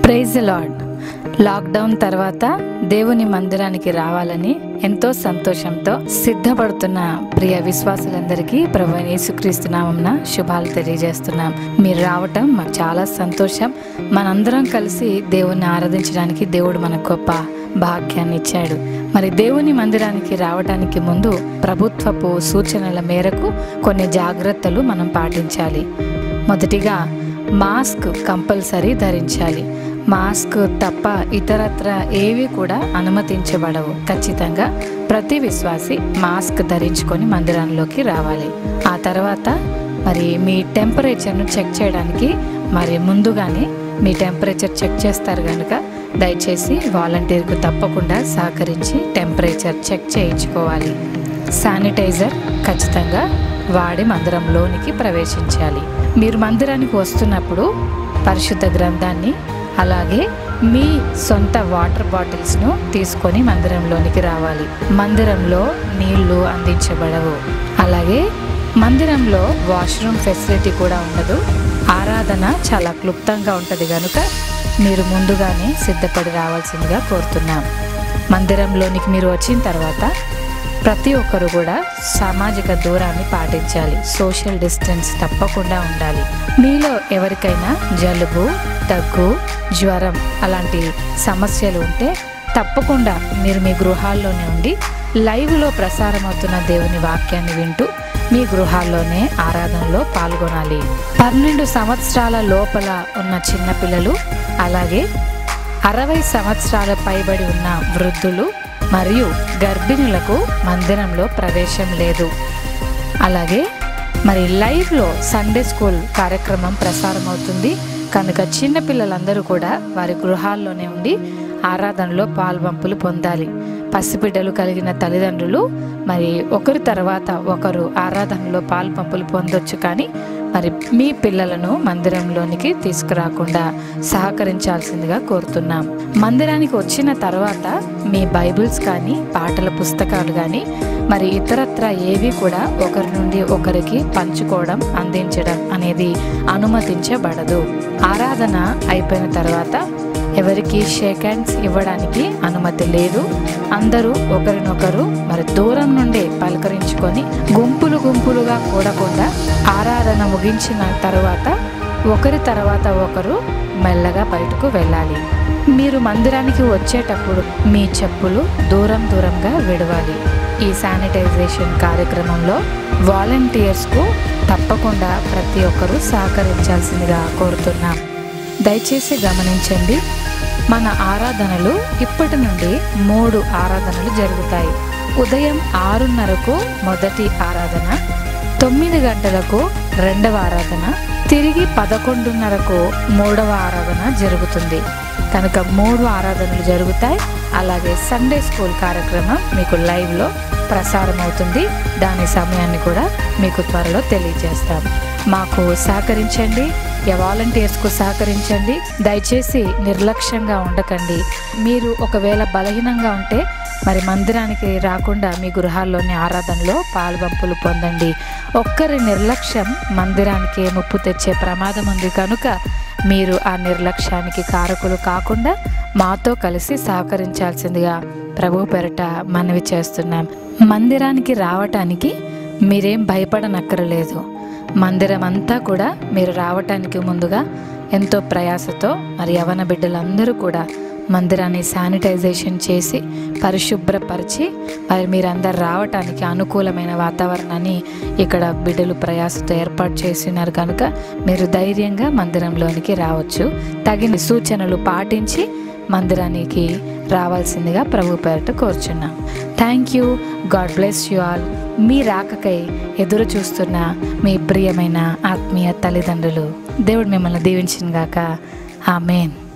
praise lord lockdown తర్వాత దేవుని మందిరానికి రావాలని ఎంతో సంతోషంతో సిద్ధపడుతున్న ప్రియ విశ్వాసులందరికీ ప్రభు యేసుక్రీస్తు నామంన శుభాలు తెలియజేస్తున్నాం మీరు రావటం మాకు చాలా సంతోషం మనందరం కలిసి దేవుణ్ణి ఆరాధించడానికి దేవుడు మనకు గొప్ప భాగ్యాన్ని ఇచ్చాడు మరి దేవుని మందిరానికి రావడానికి ముందు ప్రభుత్వపు సూచనల మేరకు కొన్ని జాగ్రత్తలు మనం పాటించాలి మొదటిగా మాస్క్ కంపల్సరీ ధరించాలి మాస్క్ తప్ప ఇతరత్ర ఏవి కూడా అనుమతించబడవు ఖచ్చితంగా ప్రతి విశ్వాసి మాస్క్ ధరించుకొని మందిరంలోకి రావాలి ఆ తర్వాత మరి మీ టెంపరేచర్ను చెక్ చేయడానికి మరి ముందుగానే మీ టెంపరేచర్ చెక్ చేస్తారు కనుక దయచేసి వాలంటీర్కు తప్పకుండా సహకరించి టెంపరేచర్ చెక్ చేయించుకోవాలి శానిటైజర్ ఖచ్చితంగా వాడి మందిరంలోనికి ప్రవేశించాలి మీరు మందిరానికి వస్తున్నప్పుడు పరిశుద్ధ గ్రంథాన్ని అలాగే మీ సొంత వాటర్ బాటిల్స్ను తీసుకొని మందిరంలోనికి రావాలి మందిరంలో నీళ్లు అందించబడవు అలాగే మందిరంలో వాష్రూమ్ ఫెసిలిటీ కూడా ఉండదు ఆరాధన చాలా క్లుప్తంగా ఉంటుంది కనుక మీరు ముందుగానే సిద్ధపడి రావాల్సిందిగా కోరుతున్నాం మందిరంలోనికి మీరు వచ్చిన తర్వాత ప్రతి ఒక్కరు కూడా సామాజిక దూరాన్ని పాటించాలి సోషల్ డిస్టెన్స్ తప్పకుండా ఉండాలి మీలో ఎవరికైనా జలుబు దగ్గు జ్వరం అలాంటి సమస్యలు ఉంటే తప్పకుండా మీరు మీ గృహాల్లోనే ఉండి లైవ్లో ప్రసారమవుతున్న దేవుని వాక్యాన్ని వింటూ మీ గృహాల్లోనే ఆరాధనలో పాల్గొనాలి పన్నెండు సంవత్సరాల లోపల ఉన్న చిన్నపిల్లలు అలాగే అరవై సంవత్సరాల పైబడి ఉన్న వృద్ధులు మరియు గర్భిణులకు మందిరంలో ప్రవేశం లేదు అలాగే మరి లైవ్లో సండే స్కూల్ కార్యక్రమం ప్రసారం అవుతుంది కనుక చిన్నపిల్లలందరూ కూడా వారి గృహాల్లోనే ఉండి ఆరాధనలో పాల్వంపులు పొందాలి పసిబిడ్డలు కలిగిన తల్లిదండ్రులు మరి ఒకరి తర్వాత ఒకరు ఆరాధనలో పాల్పంపులు పొందొచ్చు కానీ మరి మీ పిల్లలను మందిరంలోనికి తీసుకురాకుండా సహకరించాల్సిందిగా కోరుతున్నాం మందిరానికి వచ్చిన తర్వాత మీ బైబిల్స్ కానీ పాటల పుస్తకాలు కానీ మరి ఇతరత్ర ఏవి కూడా ఒకరి నుండి ఒకరికి పంచుకోవడం అందించడం అనేది అనుమతించబడదు ఆరాధన అయిపోయిన తర్వాత ఎవరికి షేక్ హ్యాండ్స్ ఇవ్వడానికి అనుమతి లేదు అందరూ ఒకరినొకరు మరి దూరం నుండే పలకరించుకొని గుంపులు గుంపులుగా కూడకుండా ఆరాధన ముగించిన తర్వాత ఒకరి తర్వాత ఒకరు మెల్లగా బయటకు వెళ్ళాలి మీరు మందిరానికి వచ్చేటప్పుడు మీ చెప్పులు దూరం దూరంగా విడవాలి ఈ శానిటైజేషన్ కార్యక్రమంలో వాలంటీర్స్కు తప్పకుండా ప్రతి ఒక్కరూ సహకరించాల్సిందిగా కోరుతున్నాం దయచేసి గమనించండి మన ఆరాధనలు ఇప్పటి నుండి మూడు ఆరాధనలు జరుగుతాయి ఉదయం ఆరున్నరకు మొదటి ఆరాధన తొమ్మిది గంటలకు రెండవ ఆరాధన తిరిగి పదకొండున్నరకు మూడవ ఆరాధన జరుగుతుంది కనుక మూడు ఆరాధనలు జరుగుతాయి అలాగే సండే స్కూల్ కార్యక్రమం మీకు లైవ్లో ప్రసారం అవుతుంది దాని సమయాన్ని కూడా మీకు త్వరలో తెలియజేస్తాం మాకు సహకరించండి వాలంటీర్స్కు సహకరించండి దయచేసి నిర్లక్ష్యంగా ఉండకండి మీరు ఒకవేళ బలహీనంగా ఉంటే మరి మందిరానికి రాకుండా మీ గృహాల్లోని ఆరాధనలో పాల్బంపులు పొందండి ఒక్కరి నిర్లక్ష్యం మందిరానికి ముప్పు తెచ్చే ప్రమాదం ఉంది కనుక మీరు ఆ నిర్లక్ష్యానికి కారకులు కాకుండా మాతో కలిసి సహకరించాల్సిందిగా ప్రభు పెరట మనవి చేస్తున్నాం మందిరానికి రావటానికి మీరేం భయపడనక్కరలేదు మందిరం అంతా కూడా మీరు రావటానికి ముందుగా ఎంతో ప్రయాసతో మరి యవన బిడ్డలందరూ కూడా మందిరాన్ని శానిటైజేషన్ చేసి పరిశుభ్రపరిచి మరి మీరందరు రావటానికి అనుకూలమైన వాతావరణాన్ని ఇక్కడ బిడ్డలు ప్రయాసతో ఏర్పాటు చేసినారు కనుక మీరు ధైర్యంగా మందిరంలోనికి రావచ్చు తగిన సూచనలు పాటించి మందిరానికి రావాల్సిందిగా ప్రభు పేరట కోరుచున్నాం thank you God bless you all మీ రాకకై ఎదురు చూస్తున్న మీ ప్రియమైన ఆత్మీయ తల్లిదండ్రులు దేవుడు మిమ్మల్ని దీవించిన గాక ఆమెన్